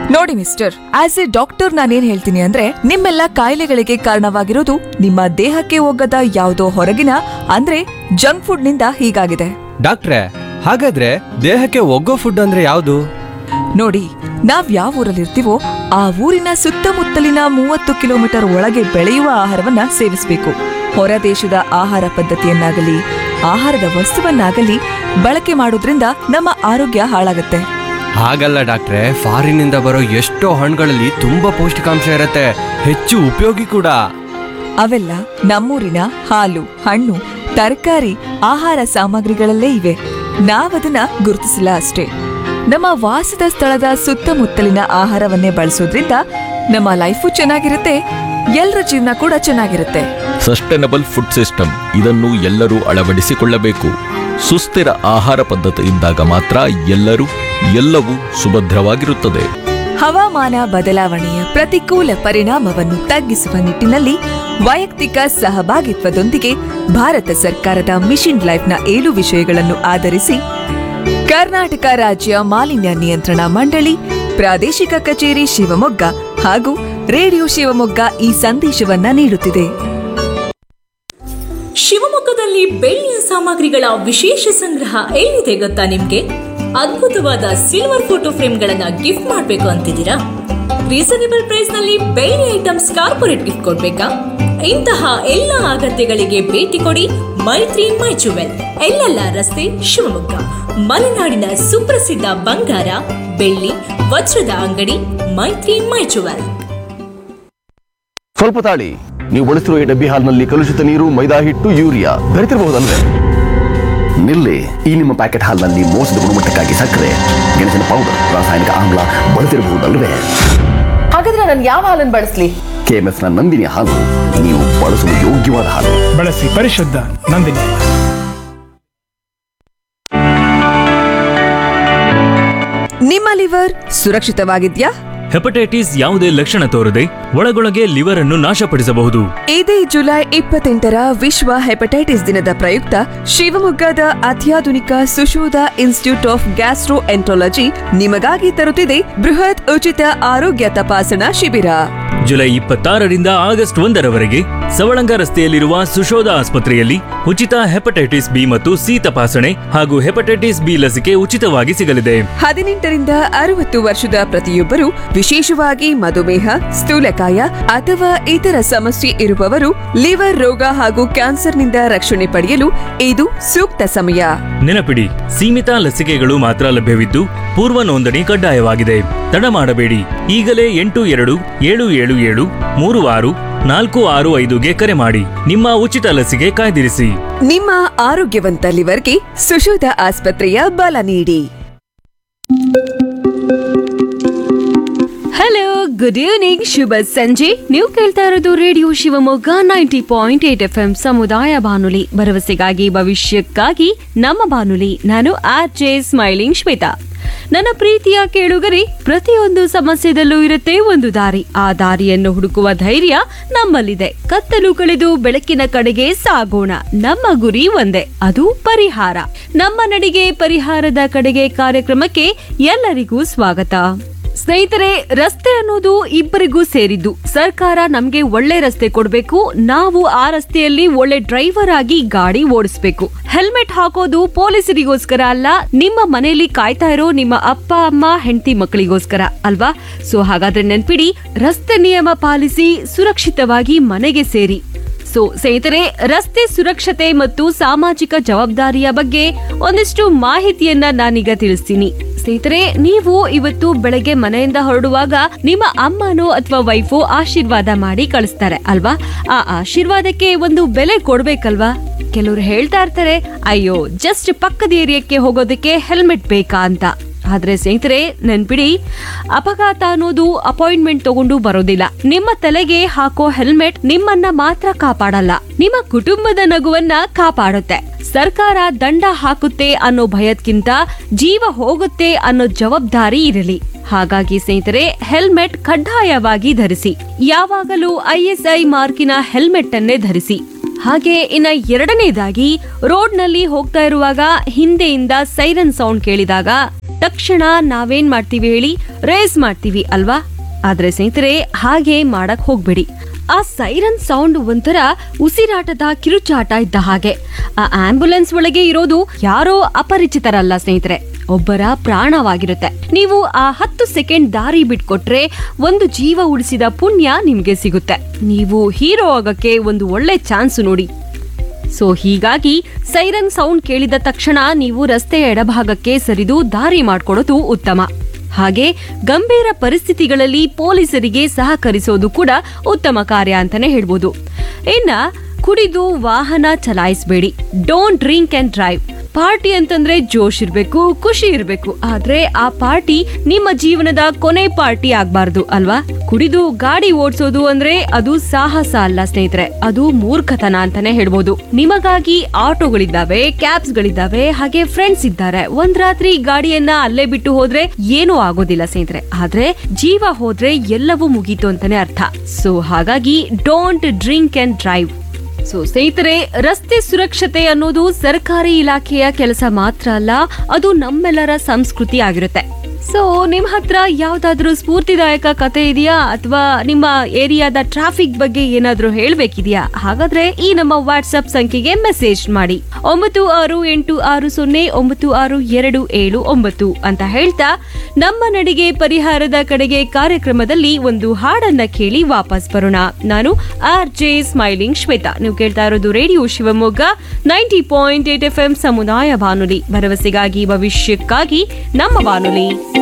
ನೋಡಿ mister as A doctor ನಾನೇನ್ ಹೇಳ್ತೀನಿ ಅಂದ್ರೆ ನಿಮ್ಮೆಲ್ಲ ಕಾಯಿಲೆಗಳಿಗೆ ಕಾರಣವಾಗಿರೋದು ನಿಮ್ಮ ದೇಹಕ್ಕೆ ಹೋಗದ ಯಾವುದೋ ಹೊರಗಿನ ಅಂದ್ರೆ ಜಂಕ್ ಫುಡ್ ನಿಂದ ಹೀಗಾಗಿದೆ ಡಾಕ್ಟ್ರೆ ಹಾಗಾದ್ರೆ ದೇಹಕ್ಕೆ ಒಗ್ಗೋ ಫುಡ್ ಅಂದ್ರೆ ಯಾವುದು ನೋಡಿ ನಾವ್ ಯಾವ ಊರಲ್ಲಿರ್ತೀವೋ ಆ ಊರಿನ ಸುತ್ತಮುತ್ತಲಿನ ಮೂವತ್ತು ಕಿಲೋಮೀಟರ್ ಒಳಗೆ ಬೆಳೆಯುವ ಆಹಾರವನ್ನ ಸೇವಿಸಬೇಕು ಹೊರ ದೇಶದ ಆಹಾರ ಪದ್ಧತಿಯನ್ನಾಗಲಿ ಆಹಾರದ ವಸ್ತುವನ್ನಾಗಲಿ ಬಳಕೆ ಮಾಡೋದ್ರಿಂದ ನಮ್ಮ ಆರೋಗ್ಯ ಹಾಳಾಗುತ್ತೆ ಹಾಗಲ್ಲ ಡಾಕ್ಟ್ರೆ ಫಾರಿನಿಂದ ಬರೋ ಎಷ್ಟೋ ಹಣ್ಣುಗಳಲ್ಲಿ ತುಂಬಾ ಪೌಷ್ಟಿಕಾಂಶ ಇರತ್ತೆ ಹೆಚ್ಚು ಉಪಯೋಗಿ ಕೂಡ ಅವೆಲ್ಲ ನಮ್ಮೂರಿನ ಹಾಲು ಹಣ್ಣು ತರಕಾರಿ ಆಹಾರ ಸಾಮಗ್ರಿಗಳಲ್ಲೇ ಇವೆ ನಾವದನ್ನ ಗುರುತಿಸಿಲ್ಲ ಅಷ್ಟೇ ನಮ್ಮ ವಾಸದ ಸ್ಥಳದ ಸುತ್ತಮುತ್ತಲಿನ ಆಹಾರವನ್ನೇ ಬಳಸೋದ್ರಿಂದ ನಮ್ಮ ಲೈಫು ಚೆನ್ನಾಗಿರುತ್ತೆ ಎಲ್ಲರ ಜೀವನ ಕೂಡ ಚೆನ್ನಾಗಿರುತ್ತೆ ಸಸ್ಟೈನಬಲ್ ಫುಡ್ ಸಿಸ್ಟಮ್ ಇದನ್ನು ಎಲ್ಲರೂ ಅಳವಡಿಸಿಕೊಳ್ಳಬೇಕು ಸುಸ್ಥಿರ ಆಹಾರ ಪದ್ಧತಿ ಇದ್ದಾಗ ಮಾತ್ರ ಎಲ್ಲರೂ ಎಲ್ಲವೂ ಸುಭದ್ರವಾಗಿರುತ್ತದೆ ಹವಾಮಾನ ಬದಲಾವಣೆಯ ಪ್ರತಿಕೂಲ ಪರಿಣಾಮವನ್ನು ತಗ್ಗಿಸುವ ನಿಟ್ಟಿನಲ್ಲಿ ವೈಯಕ್ತಿಕ ಸಹಭಾಗಿತ್ವದೊಂದಿಗೆ ಭಾರತ ಸರ್ಕಾರದ ಮಿಷನ್ ಲೈಫ್ನ ಏಳು ವಿಷಯಗಳನ್ನು ಆಧರಿಸಿ ಕರ್ನಾಟಕ ರಾಜ್ಯ ಮಾಲಿನ್ಯ ನಿಯಂತ್ರಣ ಮಂಡಳಿ ಪ್ರಾದೇಶಿಕ ಕಚೇರಿ ಶಿವಮೊಗ್ಗ ಹಾಗೂ ರೇಡಿಯೋ ಶಿವಮೊಗ್ಗ ಈ ಸಂದೇಶವನ್ನ ನೀಡುತ್ತಿದೆ ಶಿವಮೊಗ್ಗದಲ್ಲಿ ಬೆಳ್ಳಿಯ ಸಾಮಗ್ರಿಗಳ ವಿಶೇಷ ಸಂಗ್ರಹ ಎಲ್ಲಿದೆ ಗೊತ್ತಾ ನಿಮ್ಗೆ ಅದ್ಭುತವಾದ ಸಿಲ್ವರ್ ಫೋಟೋ ಫ್ರೇಮ್ಗಳನ್ನ ಗಿಫ್ಟ್ ಮಾಡಬೇಕು ಅಂತಿದ್ದೀರಾ ರೀಸನೇಬಲ್ ಪ್ರೈಸ್ ನಲ್ಲಿ ಬೆಳ್ಳಿ ಐಟಮ್ಸ್ ಕಾರ್ಪೊರೇಟ್ ಗಿಫ್ಟ್ ಕೊಡ್ಬೇಕಾ ಇಂತಹ ಎಲ್ಲ ಅಗತ್ಯಗಳಿಗೆ ಭೇಟಿ ಕೊಡಿ ಮೈತ್ರಿ ಮೈ ಜುವೆಲ್ ಎಲ್ಲೆಲ್ಲ ರಸ್ತೆ ಶಿವಮೊಗ್ಗ ಮಲೆನಾಡಿನ ಸುಪ್ರಸಿದ್ಧ ಬಂಗಾರ ಬೆಳ್ಳಿ ವಜ್ರದ ಅಂಗಡಿ ಮೈತ್ರಿ ಮೈ ಜುವೆಲ್ ಸ್ವಲ್ಪ ತಾಳಿ ನೀವು ಬಳಸಿರುವ ಈ ಡಬ್ಬಿ ಹಾಲ್ನಲ್ಲಿ ಕಲುಷಿತ ನೀರು ಮೈದಾ ಹಿಟ್ಟು ಯೂರಿಯಾ ಬೆರೆತಿರಬಹುದಲ್ವೇ ನಿಲ್ಲಿ ಈ ನಿಮ್ಮ ಪ್ಯಾಕೆಟ್ ಹಾಲ್ನಲ್ಲಿ ಮೋಸದ ಗುಣಮಟ್ಟಕ್ಕಾಗಿ ಸಕ್ಕರೆ ಗೆಣಸಿನ ಪೌಡರ್ ರಾಸಾಯನಿಕ ಆಮ್ಲ ಬಳಸಿರಬಹುದಲ್ವೇ ಹಾಗಾದ್ರೆ ನಾನು ಯಾವ ಹಾಲನ್ನು ಬಳಸ್ಲಿ ಕೆಎಂಎಫ್ ನ ನಂದಿನಿ ಹಾಲು ನೀವು ಬಳಸುವ ಯೋಗ್ಯವಾದ ಹಾಲು ಬಳಸಿ ಪರಿಶುದ್ಧ ನಂದಿನಿ ನಿಮ್ಮ ಲಿವರ್ ಸುರಕ್ಷಿತವಾಗಿದ್ಯಾ ಹೆಪಟೈಟಿಸ್ ಯಾವುದೇ ಲಕ್ಷಣ ತೋರದೆ ಒಳಗೊಳಗೆ ಲಿವರ್ ಅನ್ನು ನಾಶಪಡಿಸಬಹುದು ಇದೇ ಜುಲೈ ಇಪ್ಪತ್ತೆಂಟರ ವಿಶ್ವ ಹೆಪಟೈಟಿಸ್ ದಿನದ ಪ್ರಯುಕ್ತ ಶಿವಮೊಗ್ಗದ ಅತ್ಯಾಧುನಿಕ Sushodha institute of gastroenterology ನಿಮಗಾಗಿ ತರುತ್ತಿದೆ ಬೃಹತ್ ಉಚಿತ ಆರೋಗ್ಯ ತಪಾಸಣಾ ಶಿಬಿರ ಜುಲೈ ಇಪ್ಪತ್ತಾರರಿಂದ ಆಗಸ್ಟ್ ಒಂದರವರೆಗೆ ಸವಳಂಗ ರಸ್ತೆಯಲ್ಲಿರುವ ಸುಶೋಧ ಆಸ್ಪತ್ರೆಯಲ್ಲಿ ಉಚಿತ ಹೆಪಟೈಟಿಸ್ ಬಿ ಮತ್ತು ಸಿ ತಪಾಸಣೆ ಹಾಗೂ ಹೆಪಟೈಟಿಸ್ ಬಿ ಲಸಿಕೆ ಉಚಿತವಾಗಿ ಸಿಗಲಿದೆ ಹದಿನೆಂಟರಿಂದ ಅರವತ್ತು ವರ್ಷದ ಪ್ರತಿಯೊಬ್ಬರು ವಿಶೇಷವಾಗಿ ಮಧುಮೇಹ ಸ್ಥೂಲಕಾಯ ಅಥವಾ ಇತರ ಸಮಸ್ಯೆ ಇರುವವರು ಲಿವರ್ ರೋಗ ಹಾಗೂ ಕ್ಯಾನ್ಸರ್ನಿಂದ ರಕ್ಷಣೆ ಪಡೆಯಲು ಇದು ಸೂಕ್ತ ಸಮಯ ನೆನಪಿಡಿ ಸೀಮಿತ ಲಸಿಕೆಗಳು ಮಾತ್ರ ಲಭ್ಯವಿದ್ದು ಪೂರ್ವ ನೋಂದಣಿ ಕಡ್ಡಾಯವಾಗಿದೆ ತಡ ಮಾಡಬೇಡಿ ಈಗಲೇ ಎಂಟು ಎರಡು ಏಳು ಏಳು ಏಳು ಮೂರು ಆರು ನಾಲ್ಕು ಆರು ಐದುಗೆ ಕರೆ ಮಾಡಿ ನಿಮ್ಮ ಉಚಿತ ಲಸಿಕೆ ಕಾಯ್ದಿರಿಸಿ ನಿಮ್ಮ ಆರೋಗ್ಯವಂತ ಲಿವರ್ಗೆ ಸುಶೋಧ ಆಸ್ಪತ್ರೆಯ ಬಲ ನೀಡಿ ಹಲೋ ಗುಡ್ ಈವ್ನಿಂಗ್ ಶುಭ ಸಂಜೆ ನೀವು ಕೇಳ್ತಾ ಇರೋದು radio Shivamogga ninety point eight F M ಸಮುದಾಯ ಬಾನುಲಿ ಭರವಸೆಗಾಗಿ ಭವಿಷ್ಯಕ್ಕಾಗಿ ನಮ್ಮ ಬಾನುಲಿ ನಾನು ಆರ್ ಜೆ ಸ್ಮೈಲಿಂಗ್ ಶ್ವೇತಾ ನನ್ನ ಪ್ರೀತಿಯ ಕೇಳುಗರೆ ಪ್ರತಿಯೊಂದು ಸಮಸ್ಯೆದಲ್ಲೂ ಇರುತ್ತೆ ಒಂದು ದಾರಿ ಆ ದಾರಿಯನ್ನು ಹುಡುಕುವ ಧೈರ್ಯ ನಮ್ಮಲ್ಲಿದೆ ಕತ್ತಲು ಕಳೆದು ಬೆಳಕಿನ ಕಡೆಗೆ ಸಾಗೋಣ ನಮ್ಮ ಗುರಿ ಒಂದೇ ಅದು ಪರಿಹಾರ ನಮ್ಮ ನಡಿಗೆ ಪರಿಹಾರದ ಕಡೆಗೆ ಕಾರ್ಯಕ್ರಮಕ್ಕೆ ಎಲ್ಲರಿಗೂ ಸ್ವಾಗತ ಸ್ನೇಹಿತರೆ ರಸ್ತೆ ಅನ್ನೋದು ಇಬ್ಬರಿಗೂ ಸೇರಿದ್ದು ಸರ್ಕಾರ ನಮ್ಗೆ ಒಳ್ಳೆ ರಸ್ತೆ ಕೊಡ್ಬೇಕು ನಾವು ಆ ರಸ್ತೆಯಲ್ಲಿ ಒಳ್ಳೆ ಡ್ರೈವರ್ ಆಗಿ ಗಾಡಿ ಓಡಿಸ್ಬೇಕು ಹೆಲ್ಮೆಟ್ ಹಾಕೋದು ಪೊಲೀಸರಿಗೋಸ್ಕರ ಅಲ್ಲ ನಿಮ್ಮ ಮನೆಯಲ್ಲಿ ಕಾಯ್ತಾ ಇರೋ ನಿಮ್ಮ ಅಪ್ಪ ಅಮ್ಮ ಹೆಂಡತಿ ಮಕ್ಕಳಿಗೋಸ್ಕರ ಅಲ್ವಾ ಸೊ ಹಾಗಾದ್ರೆ ನೆನ್ಪಿಡಿ ರಸ್ತೆ ನಿಯಮ ಪಾಲಿಸಿ ಸುರಕ್ಷಿತವಾಗಿ ಮನೆಗೆ ಸೇರಿ ಸೊ ಸ್ನೇಹಿತರೆ ರಸ್ತೆ ಸುರಕ್ಷತೆ ಮತ್ತು ಸಾಮಾಜಿಕ ಜವಾಬ್ದಾರಿಯ ಬಗ್ಗೆ ಒಂದಿಷ್ಟು ಮಾಹಿತಿಯನ್ನ ನಾನೀಗ ತಿಳಿಸ್ತೀನಿ ಸ್ನೇಹಿತರೆ ನೀವು ಇವತ್ತು ಬೆಳಗ್ಗೆ ಮನೆಯಿಂದ ಹೊರಡುವಾಗ ನಿಮ್ಮ ಅಮ್ಮನೋ ಅಥವಾ ವೈಫು ಆಶೀರ್ವಾದ ಮಾಡಿ ಕಳಿಸ್ತಾರೆ ಅಲ್ವಾ ಆ ಆಶೀರ್ವಾದಕ್ಕೆ ಒಂದು ಬೆಲೆ ಕೊಡ್ಬೇಕಲ್ವಾ ಕೆಲವರು ಹೇಳ್ತಾ ಇರ್ತಾರೆ ಅಯ್ಯೋ ಜಸ್ಟ್ ಪಕ್ಕದ ಏರಿಯಾಕ್ಕೆ ಹೋಗೋದಕ್ಕೆ ಹೆಲ್ಮೆಟ್ ಬೇಕಾ ಅಂತ ಆದ್ರೆ ಸ್ನೇಹಿತರೆ ನೆನ್ಪಿಡಿ ಅಪಘಾತ ಅನ್ನೋದು ಅಪಾಯಿಂಟ್ಮೆಂಟ್ ತಗೊಂಡು ಬರೋದಿಲ್ಲ ನಿಮ್ಮ ತಲೆಗೆ ಹಾಕೋ ಹೆಲ್ಮೆಟ್ ನಿಮ್ಮನ್ನ ಮಾತ್ರ ಕಾಪಾಡಲ್ಲ ನಿಮ್ಮ ಕುಟುಂಬದ ನಗುವನ್ನ ಕಾಪಾಡುತ್ತೆ ಸರ್ಕಾರ ದಂಡ ಹಾಕುತ್ತೆ ಅನ್ನೋ ಭಯದ್ಕಿಂತ ಜೀವ ಹೋಗುತ್ತೆ ಅನ್ನೋ ಜವಾಬ್ದಾರಿ ಇರಲಿ ಹಾಗಾಗಿ ಸ್ನೇಹಿತರೆ ಹೆಲ್ಮೆಟ್ ಕಡ್ಡಾಯವಾಗಿ ಧರಿಸಿ ಯಾವಾಗಲೂ ಐಎಸ್ಐ ಮಾರ್ಕಿನ ಹೆಲ್ಮೆಟ್ ಅನ್ನೇ ಧರಿಸಿ ಹಾಗೆ ಇನ್ನ ಎರಡನೇದಾಗಿ ರೋಡ್ ನಲ್ಲಿ ಹೋಗ್ತಾ ಇರುವಾಗ ಹಿಂದೆಯಿಂದ ಸೈರನ್ ಸೌಂಡ್ ಕೇಳಿದಾಗ ತಕ್ಷಣ ನಾವೇನ್ ಮಾಡ್ತೀವಿ ಹೇಳಿ ರೇಸ್ ಮಾಡ್ತೀವಿ ಅಲ್ವಾ ಆದ್ರೆ ಸ್ನೇಹಿತರೆ ಹಾಗೆ ಮಾಡಕ್ ಹೋಗ್ಬೇಡಿ ಆ ಸೈರನ್ ಸೌಂಡ್ ಒಂಥರ ಉಸಿರಾಟದ ಕಿರುಚಾಟ ಇದ್ದ ಹಾಗೆ ಆ ಆಂಬ್ಯುಲೆನ್ಸ್ ಒಳಗೆ ಇರೋದು ಯಾರೋ ಅಪರಿಚಿತರಲ್ಲ ಸ್ನೇಹಿತರೆ ಒಬ್ಬರ ಪ್ರಾಣವಾಗಿರುತ್ತೆ ನೀವು ಆ ಹತ್ತು ಸೆಕೆಂಡ್ ದಾರಿ ಬಿಟ್ಕೊಟ್ರೆ ಒಂದು ಜೀವ ಉಳಿಸಿದ ಪುಣ್ಯ ನಿಮ್ಗೆ ಸಿಗುತ್ತೆ ನೀವು ಹೀರೋ ಆಗಕ್ಕೆ ಒಂದು ಒಳ್ಳೆ ಚಾನ್ಸ್ ನೋಡಿ ಸೊ ಹೀಗಾಗಿ ಸೈರನ್ ಸೌಂಡ್ ಕೇಳಿದ ತಕ್ಷಣ ನೀವು ರಸ್ತೆಯ ಎಡಭಾಗಕ್ಕೆ ಸರಿದು ದಾರಿ ಮಾಡ್ಕೊಡೋದು ಉತ್ತಮ ಹಾಗೆ ಗಂಭೀರ ಪರಿಸ್ಥಿತಿಗಳಲ್ಲಿ ಪೊಲೀಸರಿಗೆ ಸಹಕರಿಸೋದು ಕೂಡ ಉತ್ತಮ ಕಾರ್ಯ ಅಂತಾನೆ ಹೇಳ್ಬೋದು ಇನ್ನ ಕುಡಿದು ವಾಹನ ಚಲಾಯಿಸಬೇಡಿ don't drink and drive party ಅಂತಂದ್ರೆ ಜೋಶ್ ಇರ್ಬೇಕು ಖುಷಿ ಇರ್ಬೇಕು ಆದ್ರೆ ಆ ಪಾರ್ಟಿ ನಿಮ್ಮ ಜೀವನದ ಕೊನೆ ಪಾರ್ಟಿ ಆಗ್ಬಾರ್ದು ಅಲ್ವಾ ಕುಡಿದು ಗಾಡಿ ಓಡಿಸೋದು ಅಂದ್ರೆ ಅದು ಸಾಹಸ ಅಲ್ಲ ಸ್ನೇಹಿತರೆ ಅದು ಮೂರ್ಖತನ ಅಂತಾನೆ ಹೇಳ್ಬೋದು ನಿಮಗಾಗಿ ಆಟೋಗಳಿದ್ದಾವೆ ಕ್ಯಾಬ್ಸ್ ಗಳಿದ್ದಾವೆ ಹಾಗೆ ಫ್ರೆಂಡ್ಸ್ ಇದ್ದಾರೆ ಒಂದ್ ರಾತ್ರಿ ಗಾಡಿಯನ್ನ ಅಲ್ಲೇ ಬಿಟ್ಟು ಹೋದ್ರೆ ಏನೂ ಆಗೋದಿಲ್ಲ ಸ್ನೇಹಿತರೆ ಆದ್ರೆ ಜೀವ ಹೋದ್ರೆ ಎಲ್ಲವೂ ಮುಗೀತು ಅಂತಾನೆ ಅರ್ಥ ಸೊ ಹಾಗಾಗಿ don't drink and drive so ಸ್ನೇಹಿತರೆ ರಸ್ತೆ ಸುರಕ್ಷತೆ ಅನ್ನೋದು ಸರ್ಕಾರಿ ಇಲಾಖೆಯ ಕೆಲಸ ಮಾತ್ರ ಅಲ್ಲ ಅದು ನಮ್ಮೆಲ್ಲರ ಸಂಸ್ಕೃತಿ ಆಗಿರುತ್ತೆ ಸೊ ನಿಮ್ ಹತ್ರ ಯಾವ್ದಾದ್ರೂ ಸ್ಫೂರ್ತಿದಾಯಕ ಕತೆ ಇದೆಯಾ ಅಥವಾ ನಿಮ್ಮ ಏರಿಯಾದ ಟ್ರಾಫಿಕ್ ಬಗ್ಗೆ ಏನಾದ್ರೂ ಹೇಳ್ಬೇಕಿದ್ಯಾ ಹಾಗಾದ್ರೆ ಈ ನಮ್ಮ ವಾಟ್ಸ್ಆಪ್ ಸಂಖ್ಯೆಗೆ ಮೆಸೇಜ್ ಮಾಡಿ ಒಂಬತ್ತು ಆರು ಎಂಟು ಆರು ಸೊನ್ನೆ ಒಂಬತ್ತು ಆರು ಎರಡು ಏಳು ಒಂಬತ್ತು ಅಂತ ಹೇಳ್ತಾ ನಮ್ಮ ನಡಿಗೆ ಪರಿಹಾರದ ಕಡೆಗೆ ಕಾರ್ಯಕ್ರಮದಲ್ಲಿ ಒಂದು ಹಾಡನ್ನ ಕೇಳಿ ವಾಪಸ್ ಬರೋಣ ನಾನು ಆರ್ ಜೆ ಸ್ಮೈಲಿಂಗ್ ಶ್ವೇತಾ ನೀವು ಕೇಳ್ತಾ ಇರೋದು radio Shivamogga ninety point eight F M ಸಮುದಾಯ ಬಾನುಲಿ ಭರವಸೆಗಾಗಿ ಭವಿಷ್ಯಕ್ಕಾಗಿ ನಮ್ಮ ಬಾನುಲಿ